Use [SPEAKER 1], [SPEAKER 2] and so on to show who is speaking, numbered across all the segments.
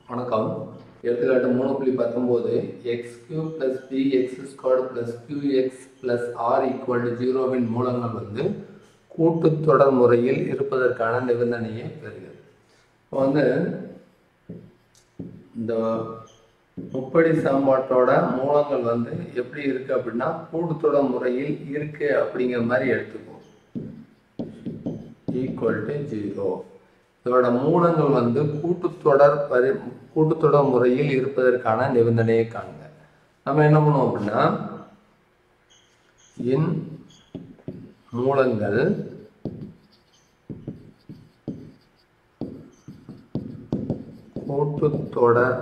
[SPEAKER 1] வணக்கம் எடுத்துக்காட்டு மூணு புள்ளி பத்தொம்போது x cube plus p x squared plus q x plus r equal to ஜீரோவின் மூலங்கள் வந்து கூட்டுத்தொடர் முறையில் இருப்பதற்கான நிபந்தனையை பெறுகிறது இப்போ வந்து இந்த முப்படி சமன்பாட்டோட மூலங்கள் வந்து எப்படி இருக்கு அப்படின்னா கூட்டுத்தொடர் முறையில் இருக்கு அப்படிங்கிற மாதிரி எடுத்துக்குவோம் ஈக்குவல் டு ஜீரோ இதோட மூலங்கள் வந்து கூட்டுத்தொடர் பரி கூட்டுத்தொடர் முறையில் இருப்பதற்கான நிபந்தனையை காணுங்க நம்ம என்ன பண்ணுவோம் அப்படின்னா என் மூலங்கள் கூட்டுத்தொடர்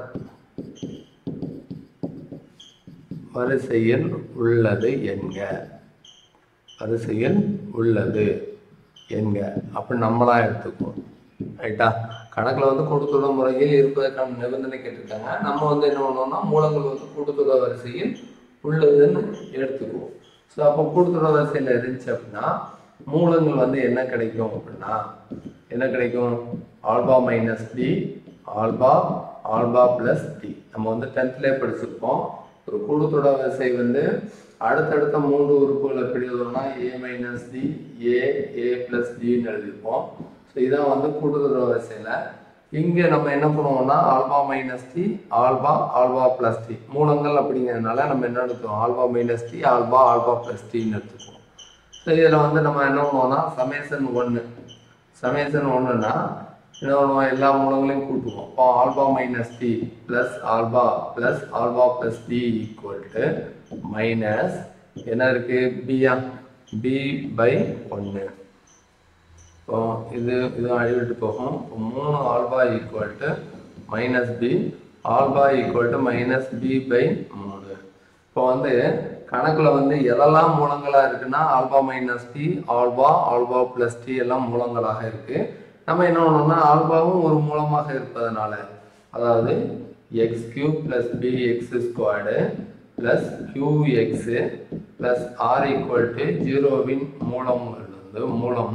[SPEAKER 1] வரிசையில் உள்ளது என்க வரிசையில் உள்ளது என்க அப்படி நம்மளா எடுத்துக்குவோம் ரைட்டா கணக்கில் வந்து கூட்டுத்தொடர் முறையில் இருப்பதற்கான நிபந்தனை கேட்டிருக்காங்க நம்ம வந்து என்ன பண்ணுவோம்னா மூலங்கள் வந்து கூட்டுத்தொடர் வரிசையில் உள்ளதுன்னு எடுத்துக்குவோம் ஸோ அப்போ கூட்டுத்தொடர் வரிசையில் இருந்துச்சு அப்படின்னா மூலங்கள் வந்து என்ன கிடைக்கும் அப்படின்னா என்ன கிடைக்கும் alpha minus d alpha alpha plus d நம்ம வந்து டென்த்லேயே படிச்சிருப்போம் ஒரு கூட்டுத்தொடர் வரிசை வந்து அடுத்தடுத்த மூன்று உறுப்புகள் எப்படி எழுதணும்னா a minus d a a plus டின்னு எழுதியிருப்போம் ஸோ இதான் வந்து கூட்டுத்தொடர் வரிசையில் இங்கே நம்ம என்ன பண்ணுவோம்னா alpha minus d alpha alpha plus d மூலங்கள் அப்படிங்கிறதுனால நம்ம என்ன எடுத்துக்கோம் alpha minus d alpha alpha plus டின்னு எடுத்துக்குவோம் ஸோ இதில் வந்து நம்ம என்ன பண்ணுவோம்னா சமேசன் ஒன்று சமேசன் ஒன்றுனா என்ன பண்ணுவோம் எல்லா மூலங்களையும் கூட்டுவோம் அப்போ alpha minus d plus alpha plus alpha plus d equal to minus என்ன இருக்கு பியா பி பை ஒன்று இப்போ இது இது அழிவிட்டு போகும் இப்போ மூணு alpha equal to minus p alpha equal to minus p by மூணு இப்போ வந்து கணக்கில் வந்து எதெல்லாம் மூலங்களாக இருக்குன்னா alpha minus d alpha alpha plus d எல்லாம் மூலங்களாக இருக்கு நம்ம என்ன பண்ணோம்னா ஆல்பாவும் ஒரு மூலமாக இருப்பதனால அதாவது x cube plus p x squared plus q x plus r equal to ஜீரோவின் மூலங்கள் வந்து மூலம்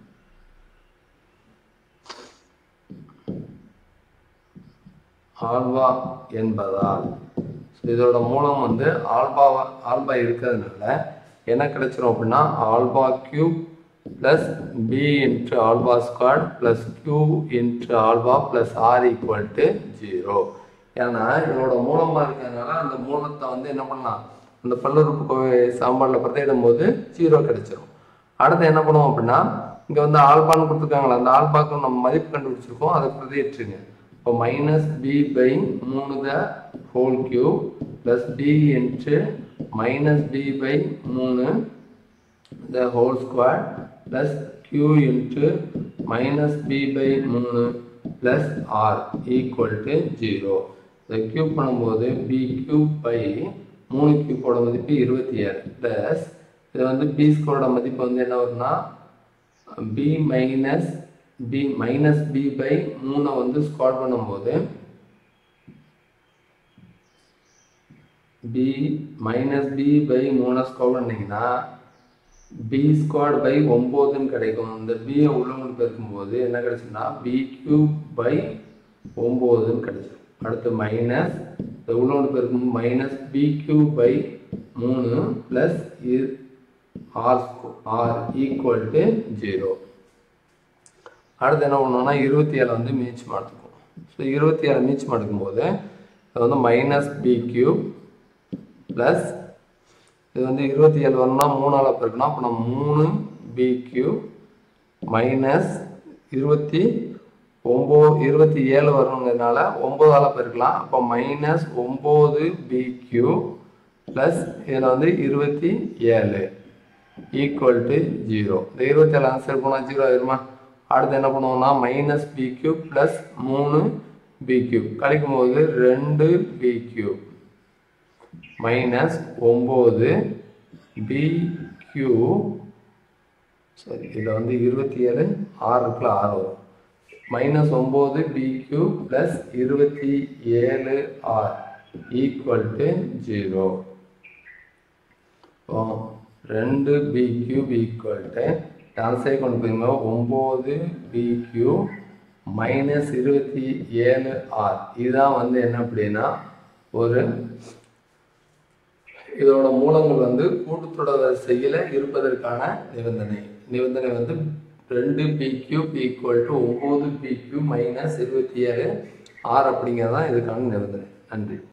[SPEAKER 1] ஆல்பா என்பதால் இதோட மூலம் வந்து ஆல்பா ஆல்பா இருக்கிறதுனால என்ன கிடைச்சிரும் அப்படின்னா alpha cube plus p into alpha square plus q into alpha plus r equal to zero ஏன்னா இதோட மூலமாக இருக்கிறதுனால அந்த மூலத்தை வந்து என்ன பண்ணலாம் அந்த பல்லுறுப்பு சாம்பாரில் பிரதியிடும் போது ஜீரோ கிடைச்சிரும் அடுத்து என்ன பண்ணுவோம் அப்படின்னா இங்கே வந்து ஆல்பான்னு கொடுத்துருக்காங்களா அந்த ஆல்பாக்கு நம்ம மதிப்பு கண்டுபிடிச்சிருக்கோம் அதை பிரதியிட்டுருங்க இப்போ மைனஸ் பி பை மூணு the whole cube plus p into minus p by மூணு the whole square plus q into minus p by மூணு plus r equal to zero இதை கியூப் பண்ணும்போது பி கியூப் பை மூணு கியூப்போட மதிப்பு இருபத்தி ஏழு ப்ளஸ் இது வந்து பி ஸ்கோரோட மதிப்பு வந்து என்ன வரும்னா p minus p minus p by மூணை வந்து ஸ்குவாட் பண்ணும்போது பி மைனஸ் பி பை மூணை ஸ்குவாட் பண்ணிங்கன்னா பி ஸ்குவாட் பை ஒம்போதுன்னு கிடைக்கும் இந்த பியை உள்ள கொண்டு பெருக்கும்போது என்ன கிடைச்சுன்னா பி கியூப் பை ஒம்போதுன்னு கிடைச்சிடும் அடுத்து மைனஸ் இந்த உள்ள கொண்டு பெருக்கும் மைனஸ் பி கியூப் பை மூணு plus r r equal to zero அடுத்து என்ன பண்ணோம்னா இருபத்தி ஏழை வந்து மீச்சு மாட்டுக்கும் ஸோ இருபத்தி ஏழை மீச்சு மாட்டுக்கும் போது இது வந்து மைனஸ் பி கியூப் ப்ளஸ் இது வந்து இருபத்தி ஏழு வரணும்னா மூணால் பெருக்கணும் அப்போ நம்ம மூணு பி கியூப் மைனஸ் இருபத்தி ஒம்பது இருபத்தி ஏழு வரணுங்கிறதுனால ஒம்போதால் பெருக்கலாம் அப்போ மைனஸ் ஒம்பது பி கியூப் ப்ளஸ் இதில் வந்து இருபத்தி ஏழு ஈக்குவல் டு ஜீரோ இந்த இருபத்தி ஏழு ஆன்சர் போனால் ஜீரோ ஆயிருமா அடுத்து என்ன பண்ணுவோம்னா மைனஸ் பி கியூப் ப்ளஸ் மூணு பி கியூப் கழிக்கும் போது ரெண்டு பி கியூப் மைனஸ் ஒம்பது பி கியூ சரி இதில் வந்து இருபத்தி ஏழு ஆறு இருக்குல்ல ஆறு வரும் மைனஸ் ஒம்பது பி கியூ ப்ளஸ் இருபத்தி ஏழு ஆர் ஈக்குவல் டு ஜீரோ ரெண்டு பி கியூப் ஈக்குவல் டு டான்ஸை கொண்டு போயிருங்க ஒம்பது பி கியூப் மைனஸ் இருபத்தி ஏழு ஆர் இதுதான் வந்து என்ன அப்படின்னா ஒரு இதோட மூலங்கள் வந்து கூட்டுத்தொடர் வரிசையில் இருப்பதற்கான நிபந்தனை நிபந்தனை வந்து ரெண்டு பி கியூப் ஈக்குவல் டு ஒம்பது பி கியூப் மைனஸ் இருபத்தி ஏழு ஆர் அப்படிங்கிறது தான் இதுக்கான நிபந்தனை நன்றி